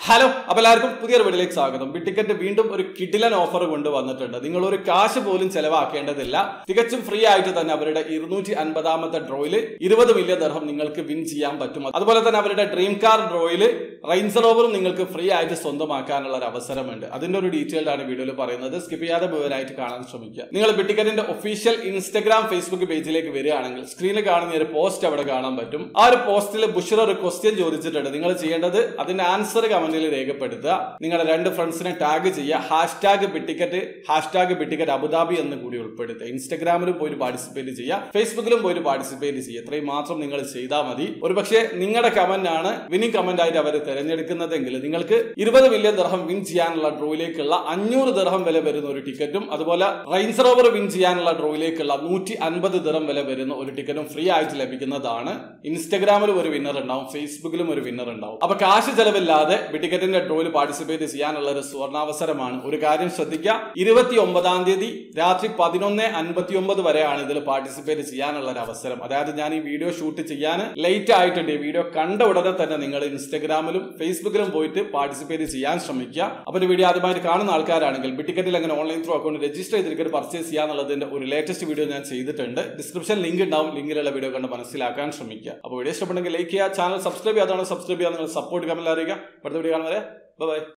hello അപ്പൊ എല്ലാവർക്കും പുതിയൊരു വീഡിയോയിലേക്ക് സ്വാഗതം ബി ടിക്കറ്റ് വീണ്ടും ഒരു കിഡിലൻ ഓഫർ കൊണ്ട് വന്നിട്ടുണ്ട് നിങ്ങൾ ഒരു കാശ് പോലും ചെലവാക്കേണ്ടതില്ല തികച്ചും ഫ്രീ ആയിട്ട് തന്നെ അവരുടെ ഇരുന്നൂറ്റി അൻപതാമത്തെ ഡ്രോയിൽ ഇരുപത് മില്യൺ ദർഹം നിങ്ങൾക്ക് വിൻ ചെയ്യാൻ പറ്റും അതുപോലെ തന്നെ അവരുടെ ഡ്രീം കാർ ഡ്രോയിൽ റേഞ്ച് റോവറും നിങ്ങൾക്ക് ഫ്രീ ആയിട്ട് സ്വന്തമാക്കാനുള്ള ഒരു അവസരമുണ്ട് അതിന്റെ ഒരു ഡീറ്റെയിൽഡ് ആണ് വീഡിയോയിൽ പറയുന്നത് സ്കിപ്പ് ചെയ്യാതെ മുഴുവനായിട്ട് കാണാൻ ശ്രമിക്കുക നിങ്ങൾ ബി ടിക്കറ്റിന്റെ ഒഫീഷ്യൽ ഇൻസ്റ്റഗ്രാം ഫേസ്ബുക്ക് പേജിലേക്ക് വരികയാണെങ്കിൽ സ്ക്രീനിൽ കാണുന്ന ഒരു പോസ്റ്റ് അവിടെ കാണാൻ പറ്റും ആ ഒരു പോസ്റ്റിൽ ബുഷർ ഒരു ക്വസ്റ്റ്യൻ ചോദിച്ചിട്ടുണ്ട് നിങ്ങൾ ചെയ്യേണ്ടത് അതിന്റെ ആൻസർ കമന്റിൽ രേഖപ്പെടുത്തുക നിങ്ങളുടെ രണ്ട് ഫ്രണ്ട്സിനെ ടാഗ് ചെയ്യുക hashtag big ticket hashtag big ticket Abu Dhabi എന്ന് കൂടി ഉൾപ്പെടുത്തുക ഇൻസ്റ്റഗ്രാമിലും പോയി പാർട്ടിസിപ്പേറ്റ് ചെയ്യുക ഫേസ്ബുക്കിലും പോയി പാർട്ടിസിപ്പേറ്റ് ചെയ്യുക ഇത്രയും മാത്രം നിങ്ങൾ ചെയ്താൽ മതി ഒരുപക്ഷെ നിങ്ങളുടെ കമന്റ് ആണ് വിന്നിംഗ് കമന്റ് ആയിട്ട് അവർ തിരഞ്ഞെടുക്കുന്നതെങ്കിൽ നിങ്ങൾക്ക് ഇരുപത് മില്യൺ ദർഹം വിൻ ചെയ്യാനുള്ള ഡ്രോയിലേക്കുള്ള അഞ്ഞൂറ് ദർഹം വില വരുന്ന ഒരു ടിക്കറ്റും അതുപോലെ റേഞ്ച് റോവർ വിൻ ചെയ്യാനുള്ള ഡ്രോയിലേക്കുള്ള നൂറ്റി അൻപത് ദിറം വില വരുന്ന ഒരു ടിക്കറ്റും ഫ്രീ ആയിട്ട് ലഭിക്കുന്നതാണ് ഇൻസ്റ്റഗ്രാമിലും ഒരു വിന്നർ ഉണ്ടാവും ഫേസ്ബുക്കിലും ഒരു വിന്നർ ഉണ്ടാവും അപ്പൊ കാശ് ചെലവില്ലാതെ ടിക്കറ്റിന്റെ ഡ്രോയിൽ പാർട്ടിസിപ്പേറ്റ് ചെയ്യാനുള്ള ഒരു സുവർണാവസരമാണ് ഒരു കാര്യം ശ്രദ്ധിക്കുക ഇരുപത്തി ഒമ്പതാം തീയതി രാത്രി പതിനൊന്ന് അൻപത്തി ഒമ്പത് വരെയാണ് ഇതിൽ പാർട്ടിസിപ്പേറ്റ് ചെയ്യാനുള്ള ഒരു അവസരം അതായത് ഞാൻ ഈ വീഡിയോ ഷൂട്ട് ചെയ്യാൻ ലേറ്റ് ആയിട്ടുണ്ട് ഈ വീഡിയോ കണ്ട ഉടനെ തന്നെ നിങ്ങൾ ഇൻസ്റ്റഗ്രാമിലും ഫേസ്ബുക്കിലും പോയിട്ട് പാർട്ടിസിപ്പേറ്റ് ചെയ്യാൻ ശ്രമിക്കുക അപ്പൊ ഒരു വീഡിയോ ആദ്യമായിട്ട് കാണുന്ന ആൾക്കാരാണെങ്കിൽ ബിറ്റിക്കറ്റിൽ എങ്ങനെ ഓൺലൈൻ ത്രൂ അക്കൗണ്ട് രജിസ്റ്റർ ചെയ്തിരിക്കുന്നത് പർച്ചേസ് ചെയ്യാന്നുള്ളതിന്റെ ഒരു ലേറ്റസ്റ്റ് വീഡിയോ ഞാൻ ചെയ്തിട്ടുണ്ട് ഡിസ്ക്രിപ്ഷൻ ലിങ്ക് ഉണ്ടാവും ലിങ്കിലുള്ള വീഡിയോ കണ്ട് മനസ്സിലാക്കാൻ ശ്രമിക്കുക അപ്പോൾ വീഡിയോ ഇഷ്ടപ്പെട്ടെങ്കിൽ ലൈക്ക് ചെയ്യുക ചാനൽ സബ്സ്ക്രൈബ് ചെയ്യാതാണ് സബ്സ്ക്രൈബ് ചെയ്യാൻ നിങ്ങൾ സപ്പോർട്ട് കമന്റ് അറിയിക്കുക അടുത്ത വീഡിയോ കാണുന്നവരെ ബൈ